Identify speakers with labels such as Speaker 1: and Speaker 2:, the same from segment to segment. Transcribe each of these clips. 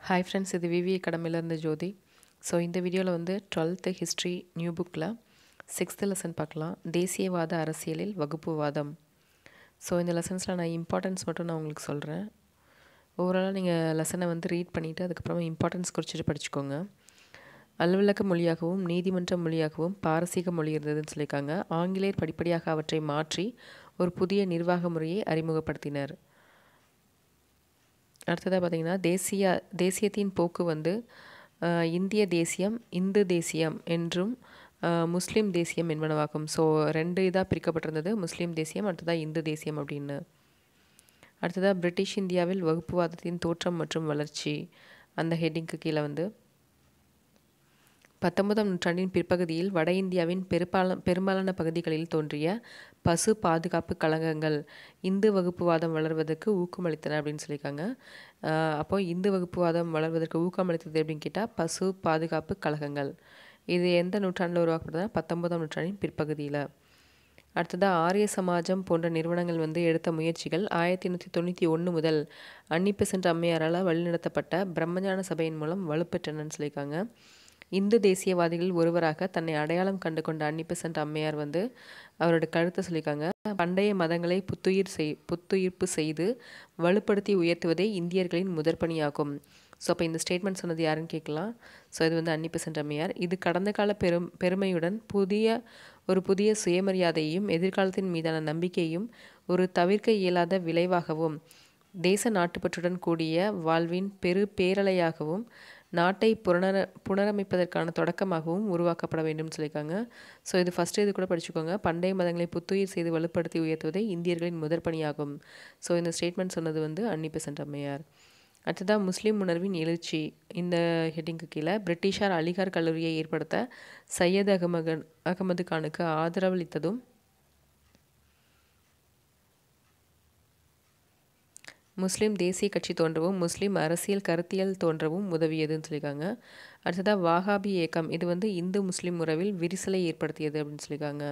Speaker 1: hi friends இது விவி அகாடமிலேருந்து ஜோதி so இந்த வீடியோவில் வந்து டுவெல்த்து ஹிஸ்ட்ரி நியூ புக்கில் சிக்ஸ்த்து லெசன் பார்க்கலாம் தேசியவாத அரசியலில் வகுப்புவாதம் ஸோ இந்த லெசன்ஸில் நான் இம்பார்ட்டன்ஸ் மட்டும் நான் உங்களுக்கு சொல்கிறேன் ஓவராலாக நீங்கள் லெசனை வந்து ரீட் பண்ணிவிட்டு அதுக்கப்புறமா இம்பார்ட்டன்ஸ் குறிச்சிட்டு படிச்சுக்கோங்க அலுவலக மொழியாகவும் நீதிமன்ற மொழியாகவும் பாரசீக மொழி இருந்ததுன்னு சொல்லியிருக்காங்க ஆங்கிலேயர் படிப்படியாக அவற்றை மாற்றி ஒரு புதிய நிர்வாக முறையை அறிமுகப்படுத்தினர் அடுத்ததாக பார்த்திங்கன்னா தேசிய தேசியத்தின் போக்கு வந்து அஹ், இந்திய தேசியம் இந்து தேசியம் என்றும் அஹ், முஸ்லீம் தேசியம் என்பனவாகும் ஸோ ரெண்டு இதாக பிரிக்கப்பட்டிருந்தது முஸ்லீம் தேசியம் அடுத்ததாக இந்து தேசியம் அப்படின்னு அடுத்ததாக பிரிட்டிஷ் இந்தியாவில் வகுப்புவாதத்தின் தோற்றம் மற்றும் வளர்ச்சி அந்த ஹெட்டிங்க்கு கீழே வந்து பத்தொன்பதாம் நூற்றாண்டின் பிற்பகுதியில் வட இந்தியாவின் பெரும்பால பெரும்பாலான பகுதிகளில் தோன்றிய பசு பாதுகாப்பு கழகங்கள் இந்து வகுப்புவாதம் வளர்வதற்கு ஊக்கமளித்தன அப்படின்னு சொல்லியிருக்காங்க ஆஹ் அப்போ இந்து வகுப்புவாதம் வளர்வதற்கு ஊக்கமளித்தது அப்படின்னு கேட்டால் பசு பாதுகாப்பு கழகங்கள் இது எந்த நூற்றாண்டில் உருவாக்கப்படுதுன்னா பத்தொன்பதாம் நூற்றாண்டின் பிற்பகுதியில் அடுத்ததாக ஆரிய சமாஜம் போன்ற நிறுவனங்கள் வந்து எடுத்த முயற்சிகள் ஆயிரத்தி எண்ணூற்றி தொண்ணூற்றி ஒன்று முதல் அன்னிப்பு சென்ற அம்மையாரால் வழிநடத்தப்பட்ட பிரம்மஞான சபையின் மூலம் வலுப்பெற்றனன்னு சொல்லியிருக்காங்க இந்து தேசியவாதிகளில் ஒருவராக தன்னை அடையாளம் கண்டு கொண்ட அன்னிப்பு சென்ற அம்மையார் வந்து அவரோட கருத்தை சொல்லியிருக்காங்க பண்டைய மதங்களை புத்துயிர் செய் புத்துயிர்ப்பு செய்து வலுப்படுத்தி உயர்த்துவதே இந்தியர்களின் முதற்பணியாகும் ஸோ அப்போ இந்த ஸ்டேட்மெண்ட் சொன்னது யாருன்னு கேட்கலாம் ஸோ இது வந்து அன்னிப்பு சென்ற அம்மையார் இது கடந்த கால பெரும் பெருமையுடன் புதிய ஒரு புதிய சுயமரியாதையையும் எதிர்காலத்தின் மீதான நம்பிக்கையும் ஒரு தவிர்க்க இயலாத விளைவாகவும் தேச நாட்டுப்பற்றுடன் கூடிய வாழ்வின் பெரு பேரலையாகவும் நாட்டை புனர புனரமைப்பதற்கான தொடக்கமாகவும் உருவாக்கப்பட வேண்டும் சொல்லியிருக்காங்க ஸோ இது ஃபஸ்ட்டு இது கூட படிச்சுக்கோங்க பண்டைய மதங்களை புத்துயிர் செய்து வலுப்படுத்தி உயர்த்துவதே இந்தியர்களின் முதற் பணியாகும் ஸோ இந்த ஸ்டேட்மெண்ட் சொன்னது வந்து அன்னி பெசன்ட் அம்மையார் அடுத்ததாக முஸ்லீம் உணர்வின் எழுச்சி இந்த ஹெட்டிங்க்கு கீழே பிரிட்டிஷார் அலிகார் கல்லூரியை ஏற்படுத்த சையத் அகமது அகமது கானுக்கு ஆதரவளித்ததும் முஸ்லீம் தேசிய கட்சி தோன்றவும் முஸ்லீம் அரசியல் கருத்தியல் தோன்றவும் உதவியதுன்னு சொல்லியிருக்காங்க அடுத்ததாக வாகாபி இயக்கம் இது வந்து இந்து முஸ்லீம் உறவில் விரிசலை ஏற்படுத்தியது அப்படின்னு சொல்லியிருக்காங்க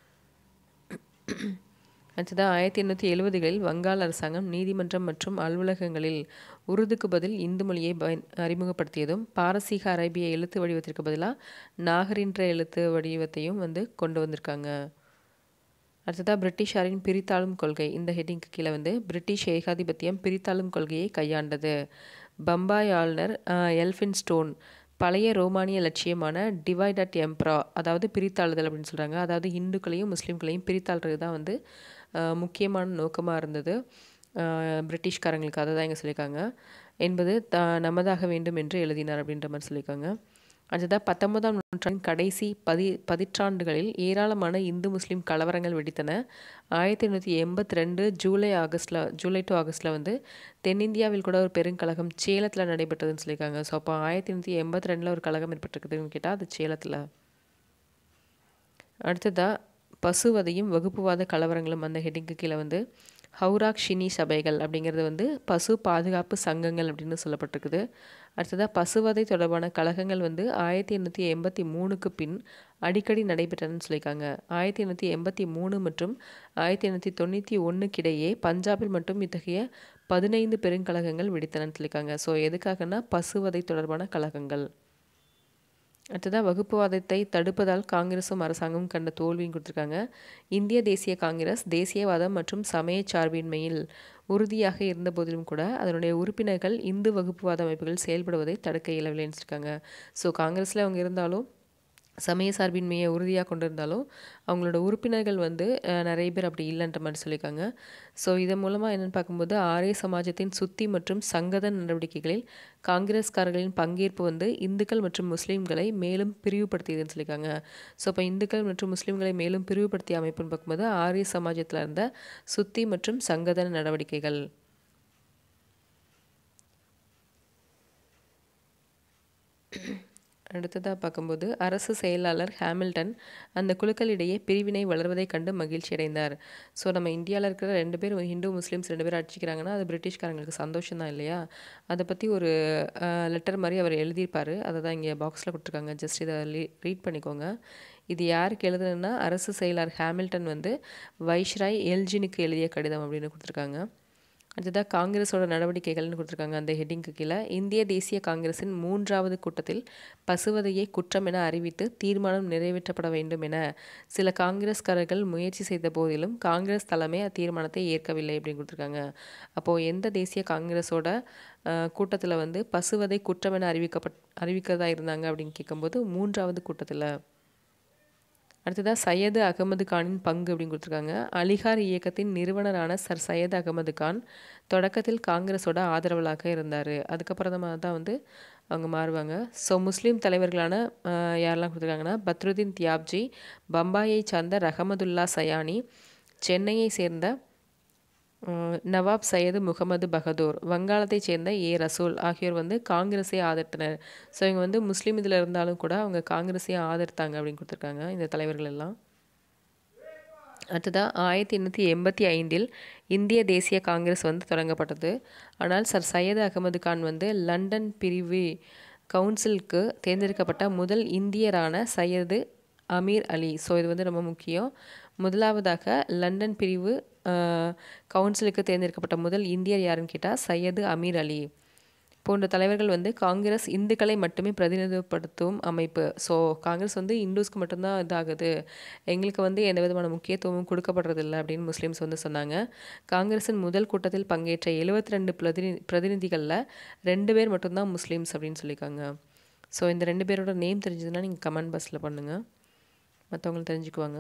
Speaker 1: அடுத்ததாக ஆயிரத்தி எண்ணூற்றி எழுபதுகளில் வங்காள அரசாங்கம் நீதிமன்றம் மற்றும் அலுவலகங்களில் உருதுக்கு பதில் இந்து மொழியை பயன் அறிமுகப்படுத்தியதும் பாரசீக அரேபிய எழுத்து வடிவத்திற்கு பதிலாக நாகரின்ற எழுத்து வடிவத்தையும் வந்து கொண்டு வந்திருக்காங்க அடுத்ததாக பிரிட்டிஷாரின் பிரித்தாளும் கொள்கை இந்த ஹெட்டிங்க்கு கீழே வந்து பிரிட்டிஷ் ஏகாதிபத்தியம் பிரித்தாளும் கொள்கையை கையாண்டது பம்பாய் ஆளுநர் அஹ், எல்ஃபின் ஸ்டோன் பழைய ரோமானிய லட்சியமான டிவைட் அட் எம்ப்ரா அதாவது பிரித்தாளுதல் அப்படின்னு சொல்கிறாங்க அதாவது இந்துக்களையும் முஸ்லீம்களையும் பிரித்தாளுறது தான் வந்து அஹ், முக்கியமான நோக்கமாக இருந்தது அஹ், பிரிட்டிஷ்காரங்களுக்கு அதை தான் இங்கே சொல்லியிருக்காங்க என்பது த நமதாக வேண்டும் என்று எழுதினார் அப்படின்ற மாதிரி சொல்லியிருக்காங்க அடுத்ததாக பத்தொன்பதாம் நூற்றாண்டின் கடைசி பதி பதிற்றாண்டுகளில் ஏராளமான இந்து முஸ்லீம் கலவரங்கள் வெடித்தன ஆயிரத்தி எண்ணூற்றி எண்பத்தி ரெண்டு ஜூலை ஆகஸ்டில் ஜூலை டு ஆகஸ்ட்டில் வந்து தென்னிந்தியாவில் கூட ஒரு பெருங்கழகம் சேலத்தில் நடைபெற்றதுன்னு சொல்லியிருக்காங்க ஸோ அப்போ ஆயிரத்தி எண்ணூற்றி எண்பத்தி ரெண்டில் ஒரு கழகம் ஏற்பட்டிருக்குதுன்னு கேட்டால் அது சேலத்தில் அடுத்ததாக பசுவதையும் வகுப்புவாத கலவரங்களும் அந்த ஹெட்டிங்க்கு கீழே வந்து ஹவுராக் ஷினி சபைகள் அப்படிங்கிறது வந்து பசு பாதுகாப்பு சங்கங்கள் அப்படின்னு சொல்லப்பட்டிருக்குது அடுத்ததாக பசுவதை தொடர்பான கழகங்கள் வந்து ஆயிரத்தி எண்ணூற்றி எண்பத்தி மூணுக்கு பின் அடிக்கடி நடைபெற்றதுன்னு சொல்லியிருக்காங்க ஆயிரத்தி எண்ணூற்றி எண்பத்தி மூணு மற்றும் ஆயிரத்தி எண்ணூற்றி தொண்ணூற்றி ஒன்றுக்கிடையே பஞ்சாபில் மட்டும் இத்தகைய பதினைந்து பெருங்கழகங்கள் வெடித்தனன்னு சொல்லியிருக்காங்க ஸோ எதுக்காகனா பசுவதை தொடர்பான கழகங்கள் அடுத்ததாக வகுப்புவாதத்தை தடுப்பதால் காங்கிரஸும் அரசாங்கமும் கண்ட தோல்வியும் கொடுத்துருக்காங்க இந்திய தேசிய காங்கிரஸ் தேசியவாதம் மற்றும் சமய சார்பின்மையில் உறுதியாக இருந்த போதிலும் கூட அதனுடைய உறுப்பினர்கள் இந்து வகுப்புவாத அமைப்புகள் செயல்படுவதை தடுக்க இயலவில்லைன்னு சொல்லியிருக்காங்க ஸோ காங்கிரஸில் அவங்க இருந்தாலும் சமய சார்பின்மையை உறுதியாக கொண்டு இருந்தாலும் அவங்களோட உறுப்பினர்கள் வந்து அஹ், நிறைய பேர் அப்படி இல்லைன்ற மாதிரி சொல்லியிருக்காங்க ஸோ இதன் மூலமாக என்னென்னு பார்க்கும்போது ஆரிய சமாஜத்தின் சுத்தி மற்றும் சங்கத நடவடிக்கைகளில் காங்கிரஸ்காரர்களின் பங்கேற்பு வந்து இந்துக்கள் மற்றும் முஸ்லீம்களை மேலும் பிரிவுபடுத்தியதுன்னு சொல்லியிருக்காங்க ஸோ இப்போ இந்துக்கள் மற்றும் முஸ்லீம்களை மேலும் பிரிவுபடுத்திய அமைப்புன்னு பார்க்கும்போது ஆரிய சமாஜத்தில் இருந்த சுத்தி மற்றும் சங்கதன நடவடிக்கைகள் அடுத்ததாக பார்க்கும்போது அரசு செயலாளர் ஹாமில்டன் அந்த குழுக்களிடையே பிரிவினை வளர்வதைக் கண்டு மகிழ்ச்சி அடைந்தார் ஸோ நம்ம இந்தியாவில் இருக்கிற ரெண்டு பேர் ஹிந்து முஸ்லீம்ஸ் ரெண்டு பேர் அடிச்சிக்கிறாங்கன்னா அது பிரிட்டிஷ்காரங்களுக்கு சந்தோஷம் தான் இல்லையா அதை பற்றி ஒரு லெட்டர் மாதிரி அவர் எழுதியிருப்பார் அதை தான் இங்கே பாக்ஸில் கொடுத்துருக்காங்க ஜஸ்ட் இதை ரீட் பண்ணிக்கோங்க இது யாருக்கு எழுதுனா அரசு செயலாளர் ஹாமில்டன் வந்து வைஷ்ராய் எல்ஜினுக்கு எழுதிய கடிதம் அப்படின்னு கொடுத்துருக்காங்க அடுத்ததாக காங்கிரஸோட நடவடிக்கைகள்னு கொடுத்துருக்காங்க அந்த ஹெட்டிங்க்கு கீழே இந்திய தேசிய காங்கிரஸின் மூன்றாவது கூட்டத்தில் பசுவதையை குற்றம் என அறிவித்து தீர்மானம் நிறைவேற்றப்பட வேண்டும் என சில காங்கிரஸ்காரர்கள் முயற்சி செய்த போதிலும் காங்கிரஸ் தலைமை அத்தீர்மானத்தை ஏற்கவில்லை அப்படின்னு கொடுத்துருக்காங்க அப்போது எந்த தேசிய காங்கிரஸோட கூட்டத்தில் வந்து பசுவதை குற்றம் என அறிவிக்கப்பட் அறிவிக்கிறதா இருந்தாங்க அப்படின்னு கேட்கும்போது மூன்றாவது கூட்டத்தில் அடுத்ததாக சையது அகமது கானின் பங்கு அப்படின்னு கொடுத்துருக்காங்க அலிகார் இயக்கத்தின் நிறுவனரான சர் சையது அகமது கான் தொடக்கத்தில் காங்கிரஸோட ஆதரவலாக இருந்தார் அதுக்கப்புறம் தான் வந்து அவங்க மாறுவாங்க ஸோ முஸ்லீம் தலைவர்களான யாரெல்லாம் கொடுத்துருக்காங்கன்னா பத்ருதீன் தியாப்ஜி பம்பாயை சார்ந்த ரஹமதுல்லா சயானி சென்னையை சேர்ந்த நவாப் சையது முகமது பகதூர் வங்காளத்தைச் சேர்ந்த ஏ ரசூல் ஆகியோர் வந்து காங்கிரஸை ஆதரித்தனர் ஸோ இவங்க வந்து முஸ்லீம் இதில் இருந்தாலும் கூட அவங்க காங்கிரஸையே ஆதரித்தாங்க அப்படின்னு கொடுத்துருக்காங்க இந்த தலைவர்கள் எல்லாம் அடுத்ததாக ஆயிரத்தி எண்ணூற்றி எண்பத்தி ஐந்தில் இந்திய தேசிய காங்கிரஸ் வந்து தொடங்கப்பட்டது ஆனால் சர் சையது அகமது கான் வந்து லண்டன் பிரிவு கவுன்சிலுக்கு தேர்ந்தெடுக்கப்பட்ட முதல் இந்தியரான சையது அமீர் அலி ஸோ இது வந்து ரொம்ப முக்கியம் முதலாவதாக லண்டன் பிரிவு கவுன்சிலுக்கு தேர்ந்தெடுக்கப்பட்ட முதல் இந்தியர் யாருன்னு கேட்டால் சையது அமீர் அலி போன்ற தலைவர்கள் வந்து காங்கிரஸ் இந்துக்களை மட்டுமே பிரதிநிதித்துவப்படுத்தும் அமைப்பு ஸோ காங்கிரஸ் வந்து இந்துஸ்க்கு மட்டும்தான் இதாகுது எங்களுக்கு வந்து எந்த விதமான முக்கியத்துவமும் கொடுக்கப்படுறதில்ல அப்படின்னு முஸ்லீம்ஸ் வந்து சொன்னாங்க காங்கிரஸின் முதல் கூட்டத்தில் பங்கேற்ற எழுபத்தி ரெண்டு பிரதிநிதி பிரதிநிதிகளில் ரெண்டு பேர் மட்டும்தான் முஸ்லீம்ஸ் அப்படின்னு சொல்லியிருக்காங்க ஸோ இந்த ரெண்டு பேரோட நேம் தெரிஞ்சதுன்னா நீங்கள் கமெண்ட் பாக்ஸில் பண்ணுங்கள் மற்றவங்க தெரிஞ்சுக்குவாங்க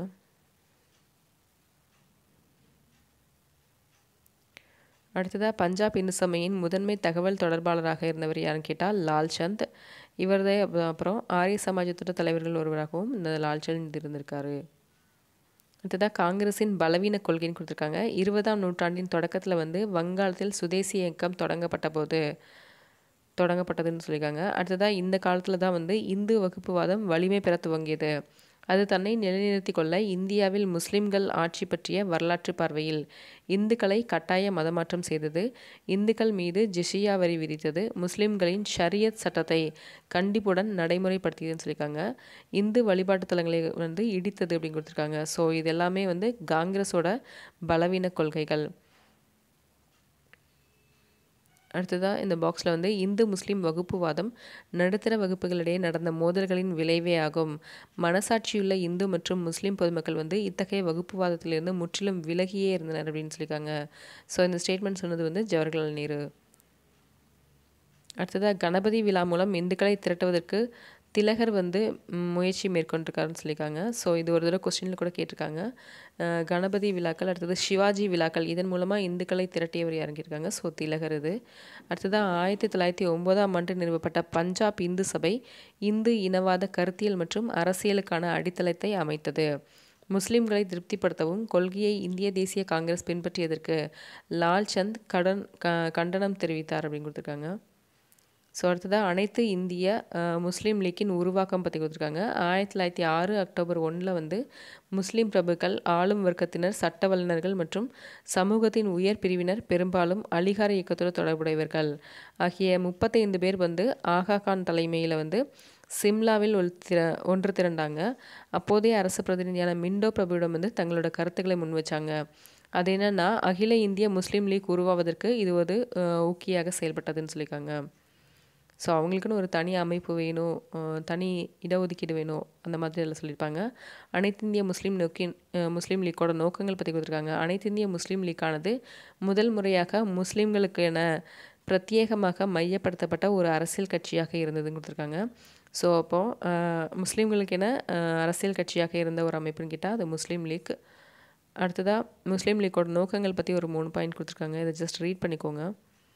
Speaker 1: அடுத்ததாக பஞ்சாப் இந்து சமையின் முதன்மை தகவல் தொடர்பாளராக இருந்தவர் யாருன்னு கேட்டால் லால்சந்த் இவர்தே அப்புறம் ஆரிய சமாஜத்தோட தலைவர்கள் ஒருவராகவும் இந்த லால்சந்த் இருந்திருக்காரு அடுத்ததாக காங்கிரஸின் பலவீன கொள்கைன்னு கொடுத்துருக்காங்க இருபதாம் நூற்றாண்டின் தொடக்கத்தில் வந்து வங்காளத்தில் சுதேசி இயக்கம் தொடங்கப்பட்ட போது தொடங்கப்பட்டதுன்னு சொல்லியிருக்காங்க அடுத்ததாக இந்த காலத்தில் தான் வந்து இந்து வகுப்புவாதம் வலிமை பெற துவங்கியது அது தன்னை நிலைநிறுத்தி கொள்ள இந்தியாவில் முஸ்லிம்கள் ஆட்சி பற்றிய வரலாற்று பார்வையில் இந்துக்களை கட்டாய மதமாற்றம் செய்தது இந்துக்கள் மீது ஜிஷியா வரி விதித்தது முஸ்லிம்களின் ஷரியத் சட்டத்தை கண்டிப்புடன் நடைமுறைப்படுத்தியதுன்னு சொல்லியிருக்காங்க இந்து வழிபாட்டு தலங்களை வந்து இடித்தது அப்படின்னு கொடுத்துருக்காங்க ஸோ இது எல்லாமே வந்து காங்கிரஸோட பலவீன கொள்கைகள் அடுத்ததாக இந்த பாக்ஸில் வந்து இந்து முஸ்லீம் வகுப்புவாதம் நடுத்தர வகுப்புகளிடையே நடந்த மோதல்களின் விளைவே ஆகும் மனசாட்சியுள்ள இந்து மற்றும் முஸ்லீம் பொதுமக்கள் வந்து இத்தகைய வகுப்புவாதத்திலிருந்து முற்றிலும் விலகியே இருந்தனர் அப்படின்னு சொல்லியிருக்காங்க ஸோ இந்த ஸ்டேட்மெண்ட் சொன்னது வந்து ஜவஹர்லால் நேரு அடுத்ததாக கணபதி விழா மூலம் இந்துக்களை திரட்டுவதற்கு திலகர் வந்து முயற்சி மேற்கொண்டிருக்காருன்னு சொல்லியிருக்காங்க ஸோ இது ஒரு தடவை கொஸ்டினில் கூட கேட்டிருக்காங்க கணபதி விழாக்கள் அடுத்தது சிவாஜி விழாக்கள் இதன் மூலமாக இந்துக்களை திரட்டியவர் இறங்கியிருக்காங்க ஸோ திலகர் இது அடுத்ததாக ஆயிரத்தி தொள்ளாயிரத்தி ஒம்போதாம் ஆண்டு நிறுவப்பட்ட பஞ்சாப் இந்து சபை இந்து இனவாத கருத்தியல் மற்றும் அரசியலுக்கான அடித்தளத்தை அமைத்தது முஸ்லிம்களை திருப்திப்படுத்தவும் கொள்கையை இந்திய தேசிய காங்கிரஸ் பின்பற்றியதற்கு லால்சந்த் கடன் க கண்டனம் தெரிவித்தார் அப்படின்னு கொடுத்துருக்காங்க ஸோ அடுத்ததாக அனைத்து இந்திய முஸ்லீம் லீக்கின் உருவாக்கம் பற்றி கொடுத்துருக்காங்க ஆயிரத்தி தொள்ளாயிரத்தி ஆறு அக்டோபர் ஒன்றில் வந்து முஸ்லீம் பிரபுக்கள் ஆளும் வர்க்கத்தினர் சட்ட வல்லுநர்கள் மற்றும் சமூகத்தின் உயர் பிரிவினர் பெரும்பாலும் அலிகார இயக்கத்தோடு தொடர்புடையவர்கள் ஆகிய முப்பத்தைந்து பேர் வந்து ஆகா கான் தலைமையில் வந்து சிம்லாவில் ஒரு திர ஒன்று திரண்டாங்க அப்போதைய அரசு பிரதிநிதியான மிண்டோ பிரபுவிடம் வந்து தங்களோட கருத்துக்களை முன் வச்சாங்க அது என்னென்னா அகில இந்திய முஸ்லீம் லீக் உருவாவதற்கு இது ஒரு ஊக்கியாக செயல்பட்டதுன்னு சொல்லியிருக்காங்க ஸோ அவங்களுக்குன்னு ஒரு தனி அமைப்பு வேணும் தனி இடஒதுக்கீடு வேணும் அந்த மாதிரி எல்லாம் சொல்லியிருப்பாங்க அனைத்து இந்திய முஸ்லீம் நோக்கி முஸ்லீம் லீக்கோட நோக்கங்கள் பற்றி கொடுத்துருக்காங்க அனைத்து இந்திய முஸ்லீம் லீக்கானது முதல் முறையாக முஸ்லீம்களுக்கு என பிரத்யேகமாக மையப்படுத்தப்பட்ட ஒரு அரசியல் கட்சியாக இருந்ததுன்னு கொடுத்துருக்காங்க ஸோ அப்போது முஸ்லீம்களுக்கு என அரசியல் கட்சியாக இருந்த ஒரு அமைப்புன்னு கேட்டால் அது முஸ்லீம் லீக் அடுத்ததாக முஸ்லீம் லீக்கோட நோக்கங்கள் பற்றி ஒரு மூணு பாயிண்ட் கொடுத்துருக்காங்க இதை ஜஸ்ட் ரீட் பண்ணிக்கோங்க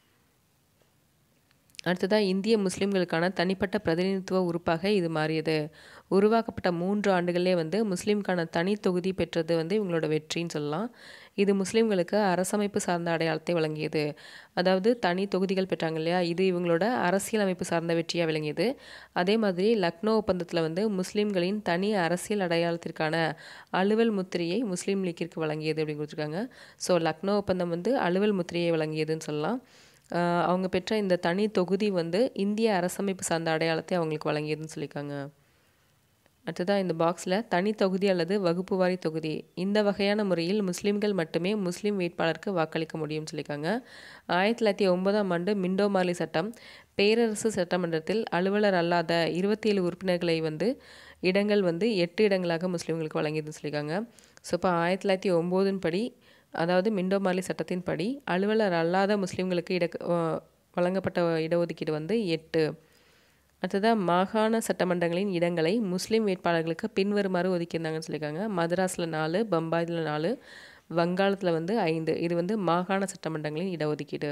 Speaker 1: அடுத்ததாக இந்திய முஸ்லீம்களுக்கான தனிப்பட்ட பிரதிநிதித்துவ உறுப்பாக இது மாறியது உருவாக்கப்பட்ட மூன்று ஆண்டுகளே வந்து முஸ்லீம்கான தனி தொகுதி பெற்றது வந்து இவங்களோட வெற்றின்னு சொல்லலாம் இது முஸ்லீம்களுக்கு அரசமைப்பு சார்ந்த அடையாளத்தை வழங்கியது அதாவது தனி தொகுதிகள் பெற்றாங்க இல்லையா இது இவங்களோட அரசியல் அமைப்பு சார்ந்த வெற்றியாக விளங்கியது அதே மாதிரி லக்னோ ஒப்பந்தத்தில் வந்து முஸ்லீம்களின் தனி அரசியல் அடையாளத்திற்கான அலுவல் முத்திரையை முஸ்லீம் லீக்கிற்கு வழங்கியது அப்படின்னு கொடுத்துருக்காங்க ஸோ லக்னோ ஒப்பந்தம் வந்து அலுவல் முத்திரையை வழங்கியதுன்னு சொல்லலாம் அவங்க பெற்ற இந்த தனி தொகுதி வந்து இந்திய அரசமைப்பு சார்ந்த அடையாளத்தை அவங்களுக்கு வழங்கியதுன்னு சொல்லியிருக்காங்க அடுத்ததாக இந்த பாக்ஸில் தனி தொகுதி அல்லது வகுப்பு வாரி தொகுதி இந்த வகையான முறையில் முஸ்லீம்கள் மட்டுமே முஸ்லீம் வேட்பாளருக்கு வாக்களிக்க முடியும்னு சொல்லியிருக்காங்க ஆயிரத்தி தொள்ளாயிரத்தி ஒன்பதாம் ஆண்டு மிண்டோ மார்லி சட்டம் பேரரசு சட்டமன்றத்தில் அலுவலர் அல்லாத இருபத்தி ஏழு உறுப்பினர்களை வந்து இடங்கள் வந்து எட்டு இடங்களாக முஸ்லீம்களுக்கு வழங்கியதுன்னு சொல்லியிருக்காங்க ஸோ இப்போ ஆயிரத்தி தொள்ளாயிரத்தி ஒம்போதின் படி அதாவது மிண்டோ மார்லி சட்டத்தின் படி அலுவலர் அல்லாத முஸ்லீம்களுக்கு இட வழங்கப்பட்ட இடஒதுக்கீடு வந்து எட்டு அடுத்ததாக மாகாண சட்டமன்றங்களின் இடங்களை முஸ்லீம் வேட்பாளர்களுக்கு பின்வருமாறு ஒதுக்கியிருந்தாங்கன்னு சொல்லியிருக்காங்க மദ്രാஸில் நாலு பம்பாயில் நாலு வங்காளத்தில் வந்து ஐந்து இது வந்து மாகாண சட்டமன்றங்களின் இடஒதுக்கீடு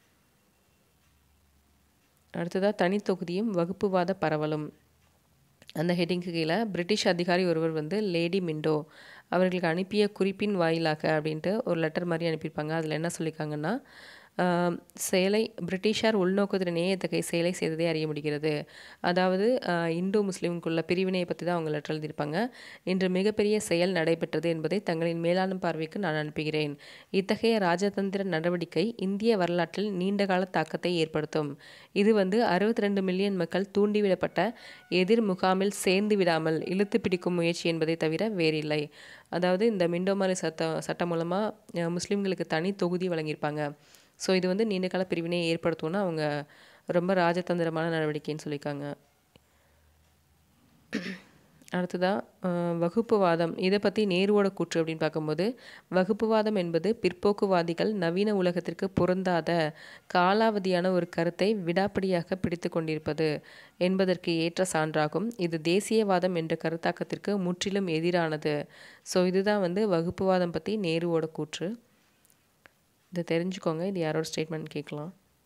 Speaker 1: அடுத்ததாக தனித்தொகுதியும் வகுப்புவாத பரவலும் அந்த ஹெட்டிங்க்கு கீழே பிரிட்டிஷ் அதிகாரி ஒருவர் வந்து லேடி மிண்டோ அவர்களுக்கு அனுப்பிய குறிப்பின் வாயிலாக அப்படின்ட்டு ஒரு லெட்டர் மாதிரி அனுப்பியிருப்பாங்க அதில் என்ன சொல்லியிருக்காங்கன்னா செயலை பிரிட்டிஷார் உள்நோக்கத்துடனே இத்தகைய செயலை செய்ததை அறிய முடிகிறது அதாவது இந்து முஸ்லீமுக்குள்ள பிரிவினையை பற்றி தான் அவங்க லெட்டர் எழுதியிருப்பாங்க இன்று மிகப்பெரிய செயல் நடைபெற்றது என்பதை தங்களின் மேலான பார்வைக்கு நான் அனுப்புகிறேன் இத்தகைய ராஜதந்திர நடவடிக்கை இந்திய வரலாற்றில் நீண்டகால தாக்கத்தை ஏற்படுத்தும் இது வந்து அறுபத்தி ரெண்டு மில்லியன் மக்கள் தூண்டிவிடப்பட்ட எதிர் முகாமில் சேர்ந்து விடாமல் இழுத்து பிடிக்கும் முயற்சி என்பதை தவிர வேறில்லை அதாவது இந்த மிண்டோமாரி சட்டம் சட்டம் மூலமாக முஸ்லீம்களுக்கு தனி தொகுதி வழங்கியிருப்பாங்க ஸோ இது வந்து நீண்டகால பிரிவினையை ஏற்படுத்தும்னு அவங்க ரொம்ப ராஜதந்திரமான நடவடிக்கைன்னு சொல்லியிருக்காங்க அடுத்ததாக வகுப்புவாதம் இதை பற்றி நேருவோட கூற்று அப்படின்னு பார்க்கும்போது வகுப்புவாதம் என்பது பிற்போக்குவாதிகள் நவீன உலகத்திற்கு பொருந்தாத காலாவதியான ஒரு கருத்தை விடாப்பிடியாக பிடித்து கொண்டிருப்பது என்பதற்கு ஏற்ற சான்றாகும் இது தேசியவாதம் என்ற கருத்தாக்கத்திற்கு முற்றிலும் எதிரானது ஸோ இதுதான் வந்து வகுப்புவாதம் பற்றி நேருவோட கூற்று இதை தெரிஞ்சுக்கோங்க இது யாரோட ஸ்டேட்மெண்ட் கேட்கலாம்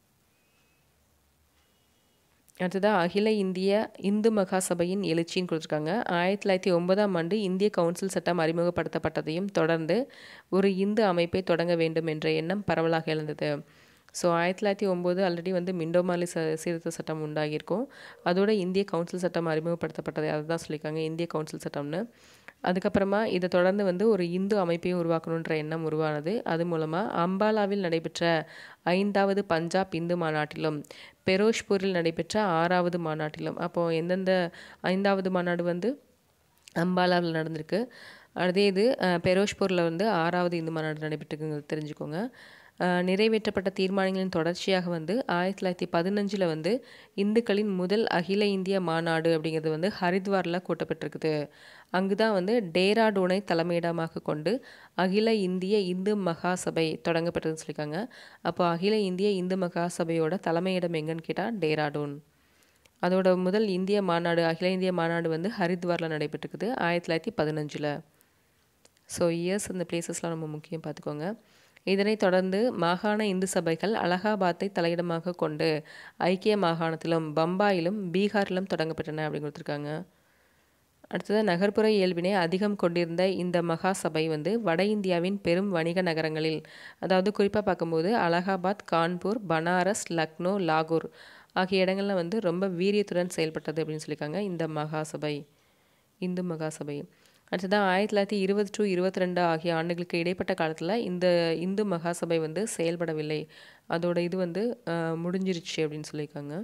Speaker 1: அடுத்ததாக அகில இந்திய இந்து மகாசபையின் எழுச்சின்னு கொடுத்துருக்காங்க ஆயிரத்தி தொள்ளாயிரத்தி ஒன்பதாம் ஆண்டு இந்திய கவுன்சில் சட்டம் அறிமுகப்படுத்தப்பட்டதையும் தொடர்ந்து ஒரு இந்து அமைப்பை தொடங்க வேண்டும் என்ற எண்ணம் பரவலாக எழுந்தது ஸோ ஆயிரத்தி தொள்ளாயிரத்தி ஒம்பது ஆல்ரெடி வந்து மிண்டோமாலி ச சீர்திருத்த சட்டம் உண்டாகியிருக்கும் அதோட இந்திய கவுன்சில் சட்டம் அறிமுகப்படுத்தப்பட்டது அதுதான் சொல்லியிருக்காங்க இந்திய கவுன்சில் சட்டம்னு அதுக்கப்புறமா இதை தொடர்ந்து வந்து ஒரு இந்து அமைப்பையும் உருவாக்கணுன்ற எண்ணம் உருவானது அது மூலமாக அம்பாலாவில் நடைபெற்ற ஐந்தாவது பஞ்சாப் இந்து மாநாட்டிலும் பெரோஷ்பூரில் நடைபெற்ற ஆறாவது மாநாட்டிலும் அப்போது எந்தெந்த ஐந்தாவது மாநாடு வந்து அம்பாலாவில் நடந்திருக்கு அதே இது பெரோஷ்பூரில் வந்து ஆறாவது இந்து மாநாடு நடைபெற்றுக்குங்கிறது தெரிஞ்சுக்கோங்க நிறைவேற்றப்பட்ட தீர்மானங்களின் தொடர்ச்சியாக வந்து ஆயிரத்தி தொள்ளாயிரத்தி பதினஞ்சில் வந்து இந்துக்களின் முதல் அகில இந்திய மாநாடு அப்படிங்கிறது வந்து ஹரித்வாரில் கூட்டப்பட்டிருக்குது அங்கு தான் வந்து டேராடூனை தலைமையிடமாக கொண்டு அகில இந்திய இந்து மகாசபை தொடங்கப்பட்டதுன்னு சொல்லியிருக்காங்க அப்போ அகில இந்திய இந்து மகாசபையோட தலைமையிடம் எங்கன்னு கேட்டால் டேராடூன் அதோட முதல் இந்திய மாநாடு அகில இந்திய மாநாடு வந்து ஹரித்வாரில் நடைபெற்றிருக்குது ஆயிரத்தி தொள்ளாயிரத்தி பதினஞ்சில் ஸோ இயர்ஸ் இந்த பிளேசஸ்லாம் நம்ம முக்கியம் பார்த்துக்கோங்க இதனைத் தொடர்ந்து மாகாண இந்து சபைகள் அலகாபாத்தை தலையிடமாக கொண்டு ஐக்கிய மாகாணத்திலும் பம்பாயிலும் பீகாரிலும் தொடங்கப்பட்டன அப்படின்னு கொடுத்துருக்காங்க அடுத்தது நகர்ப்புற இயல்பினை அதிகம் கொண்டிருந்த இந்த மகா சபை வந்து வட இந்தியாவின் பெரும் வணிக நகரங்களில் அதாவது குறிப்பாக பார்க்கும்போது அலகாபாத் கான்பூர் பனாரஸ் லக்னோ லாகூர் ஆகிய இடங்கள்ல வந்து ரொம்ப வீரியத்துடன் செயல்பட்டது அப்படின்னு சொல்லியிருக்காங்க இந்த மகாசபை இந்து மகாசபை அடுத்ததான் ஆயிரத்தி தொள்ளாயிரத்தி இருபது டு இருபத்தி ரெண்டு ஆகிய ஆண்டுகளுக்கு இடைப்பட்ட காலத்தில் இந்த இந்து மகாசபை வந்து செயல்படவில்லை அதோட இது வந்து முடிஞ்சிருச்சு அப்படின்னு சொல்லியிருக்காங்க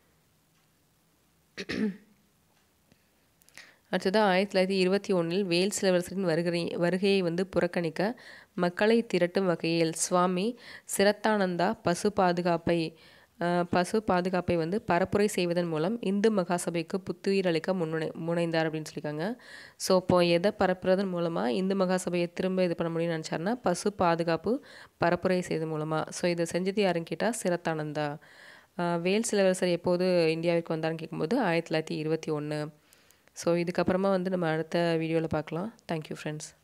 Speaker 1: அடுத்ததாக ஆயிரத்தி தொள்ளாயிரத்தி இருபத்தி ஒன்றில் வேல்ஸ் இளவரசரின் வருகை வருகையை வந்து புறக்கணிக்க மக்களை திரட்டும் வகையில் சுவாமி சிரத்தானந்தா பசு பாதுகாப்பை பசு பாதுகாப்பை வந்து பரப்புரை செய்வதன் மூலம் இந்து மகாசபைக்கு புத்துயிர் அளிக்க முன்னுணை முனைந்தார் அப்படின்னு சொல்லியிருக்காங்க ஸோ இப்போ எதை பரப்புறதன் மூலமாக இந்து மகாசபையை திரும்ப இது பண்ண முடியும்னு நினச்சாருன்னா பசு பாதுகாப்பு பரப்புரை செய்தது மூலமாக ஸோ இதை செஞ்சது யாருன்னு கேட்டால் சிரத்தானந்தா வேல்ஸ் இளவரசர் எப்போது இந்தியாவிற்கு வந்தார்னு கேட்கும்போது ஆயிரத்தி தொள்ளாயிரத்தி இருபத்தி ஒன்று ஸோ இதுக்கப்புறமா வந்து நம்ம அடுத்த வீடியோவில் பார்க்கலாம் தேங்க்யூ ஃப்ரெண்ட்ஸ்